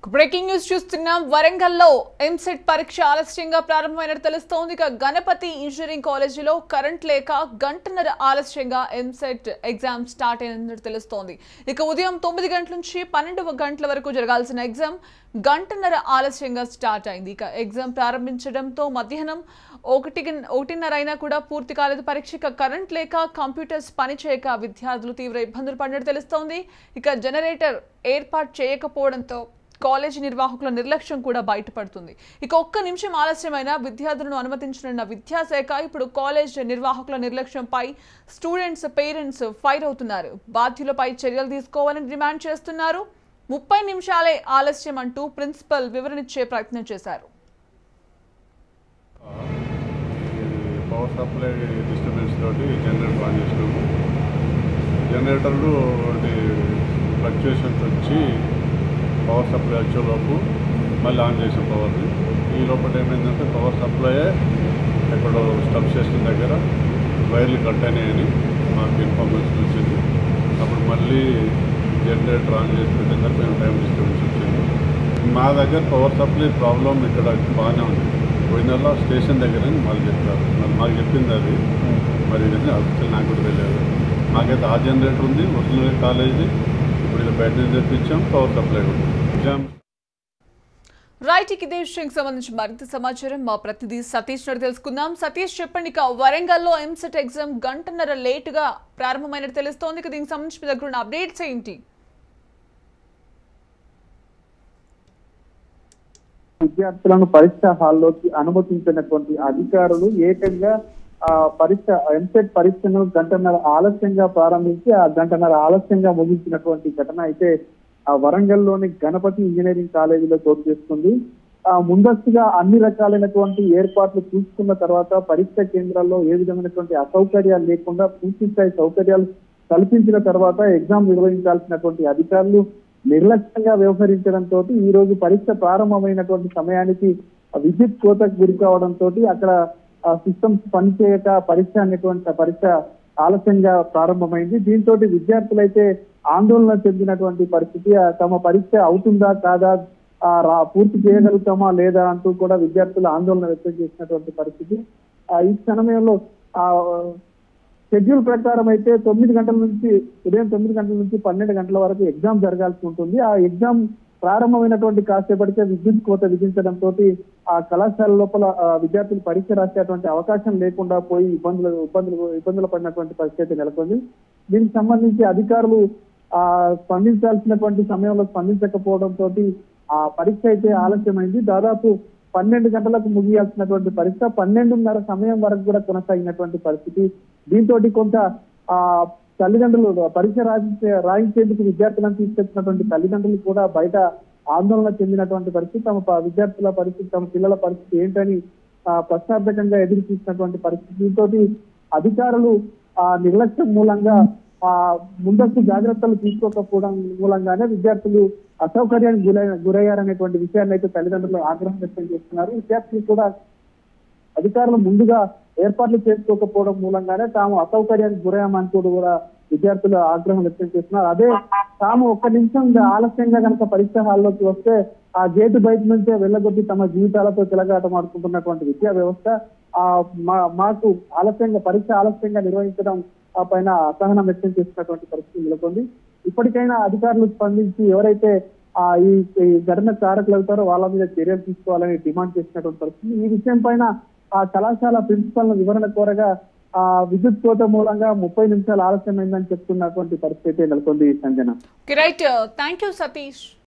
breaking news చూస్తున్నాం వరంగల్లో ఎంసెట్ పరీక్ష ఆలస్యంగా ప్రారంభమైనట్టు తెలుస్తోంది ఇక గణపతి ఇంజనీరింగ్ కాలేజీలో కరెంట్ లేక గంటన్నర ఆలస్యంగా ఎంసెట్ ఎగ్జామ్ స్టార్ట్ అయినట్టు తెలుస్తోంది ఇక ఉదయం తొమ్మిది గంటల నుంచి పన్నెండు గంటల వరకు జరగాల్సిన ఎగ్జామ్ గంటన్నర ఆలస్యంగా స్టార్ట్ అయింది ఇక ఎగ్జామ్ ప్రారంభించడంతో మధ్యాహ్నం ఒకటి ఒకటిన్నర అయినా కూడా పూర్తి కాలేదు పరీక్ష ఇక కరెంట్ లేక కంప్యూటర్స్ పనిచేయక విద్యార్థులు తీవ్ర ఇబ్బందులు పడినట్టు తెలుస్తోంది ఇక జనరేటర్ ఏర్పాటు చేయకపోవడంతో కాలేజీ నిర్వాహకుల నిర్లక్ష్యం కూడా బయటపడుతుంది ఇక ఒక్క నిమిషం ఆలస్యమైన విద్యార్థులను అనుమతించనున్న విద్యాశాఖ ఇప్పుడు కాలేజ్ నిర్వాహకుల నిర్లక్ష్యంపై స్టూడెంట్స్ పేరెంట్స్ ఫైర్ అవుతున్నారు బాధ్యులపై చర్యలు తీసుకోవాలని డిమాండ్ చేస్తున్నారు ముప్పై నిమిషాలే ఆలస్యం అంటూ ప్రిన్సిపల్ వివరణిచ్చే ప్రయత్నం చేశారు పవర్ సప్లై డిస్టర్బెన్స్ తోటి జనరేటర్ ఆన్ చేసినాము జనరేటర్లు ఒకటి ఫ్లక్చుయేషన్స్ వచ్చి పవర్ సప్లై వచ్చేలోపు మళ్ళీ ఆన్ చేసాం పవర్ని ఈ లోపల ఏమైందంటే పవర్ సప్లైయే ఎక్కడో స్టబ్ స్టేషన్ దగ్గర వైర్లు కట్ అయినాయని మాకు ఇన్ఫర్మేషన్ వచ్చింది అప్పుడు మళ్ళీ జనరేటర్ ఆన్ చేసి పెట్టేసరికి మేము టైం డిస్టర్బెన్స్ వచ్చింది మా దగ్గర పవర్ సప్లై ప్రాబ్లం ఇక్కడ బాగానే ఉంది పోయిన నెల స్టేషన్ దగ్గర అని మళ్ళీ చెప్తారు మరి మాకు చెప్పింది అది మరి ఇది అసలు నాకు కూడా తెలియదు మాకైతే ఆ జనరేటర్ ఉంది ఒరిజినల్ కాలేజీ ఇప్పుడు ఇది బయట నుంచి తెప్పించాం పవర్ సప్లై కూడా ఎగ్జామ్ రైట్ ఇక ఇదే విషయానికి సంబంధించి మరింత సమాచారం మా ప్రతినిధి సతీష్ నాడు తెలుసుకుందాం సతీష్ చెప్పండి ఇక వరంగల్లో ఎంసెట్ ఎగ్జామ్ గంటన్నర లేటుగా ప్రారంభమైనట్టు తెలుస్తోంది ఇక దీనికి సంబంధించి మీ దగ్గర ఉన్న అప్డేట్స్ ఏంటి విద్యార్థులను పరీక్ష హాల్లోకి అనుమతించినటువంటి అధికారులు ఏకంగా ఆ పరీక్ష ఎంసెట్ పరీక్షను గంటన్నర ఆలస్యంగా ప్రారంభించి ఆ గంటన్నర ఆలస్యంగా ముగించినటువంటి ఘటన అయితే ఆ వరంగల్లోని గణపతి ఇంజనీరింగ్ కాలేజీలో చోటు చేసుకుంది ఆ ముందస్తుగా అన్ని రకాలైనటువంటి ఏర్పాట్లు చూసుకున్న తర్వాత పరీక్ష కేంద్రాల్లో ఏ విధమైనటువంటి అసౌకర్యాలు లేకుండా పూర్తి స్థాయి సౌకర్యాలు కల్పించిన తర్వాత ఎగ్జామ్ నిర్వహించాల్సినటువంటి అధికారులు నిర్లక్ష్యంగా వ్యవహరించడంతో ఈ రోజు పరీక్ష ప్రారంభమైనటువంటి సమయానికి ఆ విద్యుత్ కోతకు గురి కావడంతో అక్కడ సిస్టమ్స్ పనిచేయక పరీక్ష అనేటువంటి ఆ పరీక్ష ఆలస్యంగా ప్రారంభమైంది దీంతో విద్యార్థులైతే ఆందోళన చెందినటువంటి పరిస్థితి ఆ తమ పరీక్ష అవుతుందా కాదా ఆ, రా- పూర్తి చేయగలుగుతామా లేదా అంటూ కూడా విద్యార్థులు ఆందోళన వ్యక్తం చేసినటువంటి పరిస్థితి ఆ, ఈ సమయంలో ఆ షెడ్యూల్ ప్రకారం అయితే తొమ్మిది గంటల నుంచి ఉదయం తొమ్మిది గంటల నుంచి పన్నెండు గంటల వరకు ఎగ్జామ్ జరగాల్సి ఉంటుంది ఆ ఎగ్జామ్ ప్రారంభమైనటువంటి కాసేపటికే విద్యుత్ కోత విధించడంతో ఆ కళాశాల లోపల ఆ, విద్యార్థులు పరీక్ష రాసేటువంటి అవకాశం లేకుండా పోయి ఇబ్బందులు ఇబ్బందులు ఇబ్బందులు పడినటువంటి పరిస్థితి నెలకొంది దీనికి సంబంధించి అధికారులు ఆ స్పందించాల్సినటువంటి సమయంలో స్పందించకపోవడంతో ఆ పరీక్ష అయితే ఆలస్యమైంది దాదాపు పన్నెండు గంటలకు ముగియాల్సినటువంటి పరీక్ష పన్నెండున్నర సమయం వరకు కూడా కొనసాగినటువంటి పరిస్థితి దీంతో కొంత ఆ తల్లిదండ్రులు పరీక్ష రాయించే రాయించేందుకు విద్యార్థులను తీసుకొచ్చినటువంటి తల్లిదండ్రులు కూడా బయట ఆందోళన చెందినటువంటి పరిస్థితి తమ ప- విద్యార్థుల పరిస్థితి తమ పిల్లల పరిస్థితి ఏంటని ఆ, ప్రశ్నార్థకంగా ఎదురు చూసినటువంటి పరిస్థితి దీంతో అధికారులు ఆ నిర్లక్ష్యం మూలంగా ఆ ముందస్తు జాగ్రత్తలు తీసుకోకపోవడం మూలంగానే విద్యార్థులు అసౌకర్యానికి గురై గురయ్యారనేటువంటి విషయాన్ని అయితే తల్లిదండ్రులు ఆగ్రహం వ్యక్తం చేస్తున్నారు విద్యార్థులు కూడా అధికారులు ముందుగా ఏర్పాట్లు చేసుకోకపోవడం మూలంగానే తాము అసౌకర్యానికి గురయ్యామంటూ కూడా విద్యార్థులు ఆగ్రహం వ్యక్తం చేస్తున్నారు అదే తాము ఒక్క నిమిషం ఆలస్యంగా కనుక పరీక్ష హాల్లోకి వస్తే ఆ గేటు బయట నుంచే వెళ్ళగొట్టి తమ జీవితాలతో తిలగాటం ఆడుకుంటున్నటువంటి విద్యా వ్యవస్థ ఆ మా- మాకు ఆలస్యంగా పరీక్ష ఆలస్యంగా నిర్వహించడం ఆ పైన అసహనం వ్యక్తం చేస్తున్నటువంటి పరిస్థితి నెలకొంది ఇప్పటికైనా అధికారులు స్పందించి ఎవరైతే ఆ ఈ ఈ ఘటన కారకులు అవుతారో వాళ్ళ మీద చర్యలు తీసుకోవాలని డిమాండ్ చేసినటువంటి పరిస్థితి ఈ విషయం పైన ఆ కళాశాల ప్రిన్సిపల్ వివరణ కోరగా ఆ విద్యుత్ కోత మూలంగా ముప్పై నిమిషాలు ఆలస్యమైందని చెప్తున్నటువంటి పరిస్థితి నెలకొంది Sanjana right thank you Satish